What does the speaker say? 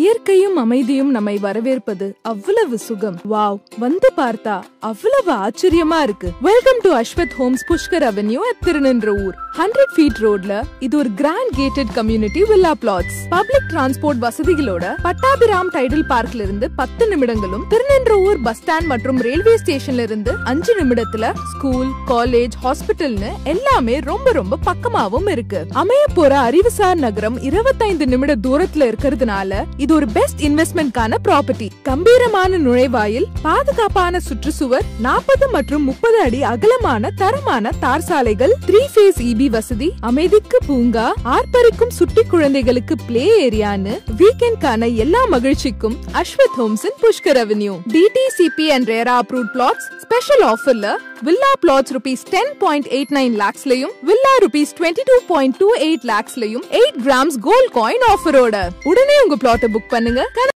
இயற்கையும் அமைதியும் நம்மை வரவேற்பது அவ்வளவு சுகம் வாவ் வந்து பார்த்தா அவ்வளவு ஆச்சரியமா இருக்கு welcome to Ashwath homes Pushkar avenue at Thiruninravur hundred feet ரோட்ல இது ஒரு grand gated community villa plots public transport வசதிகளோட பட்டாபிராம் டைடல் பார்க்ல இருந்து பத்து நிமிடங்களும் திருநின்ற ஊர் பஸ் ஸ்டாண்ட் மற்றும் ரயில்வே ஸ்டேஷன்ல இருந்து அஞ்சு நிமிடத்துல ஸ்கூல் காலேஜ் ஹாஸ்பிட்டல்னு எல்லாமே ரொம்ப ரொம்ப பக்கமாவும் இருக்கு அமைய போற அறிவுசார் நகரம் இருபத்தைந்து நிமிட தூரத்துல இருக்கிறதுனால இது ஒரு பெஸ்ட் இன்வெஸ்ட்மெண்ட்கான ப்ராப்பர்ட்டி கம்பீரமான நுழைவாயில் பாதுகாப்பான சுற்றுச்சுவர் நாற்பது மற்றும் முப்பது அடி அகலமான தரமான தார் சாலைகள் த்ரீ ஃபேஸ் இபி வசதி அமைதிக்கு பூங்கா ஆர்ப்பரிக்கும் சுட்டி குழந்தைகளுக்கு பிளே ஏரியான்னு வீக்கெண்ட்கான எல்லா மகிழ்ச்சிக்கும் Ashwath homes in Pushkar avenue DTCP and RERA approve plots special ஆஃபர்ல villa plots rupees ten point eight nine லேக்ஸ்லயும் villa rupees twenty two point two eight லேக்ஸ்லயும் எயிட் கிராம்ஸ் கோல்ட் காயின் ஆஃபரோட உடனே உங்க பிளாட்டை புக் பண்ணுங்க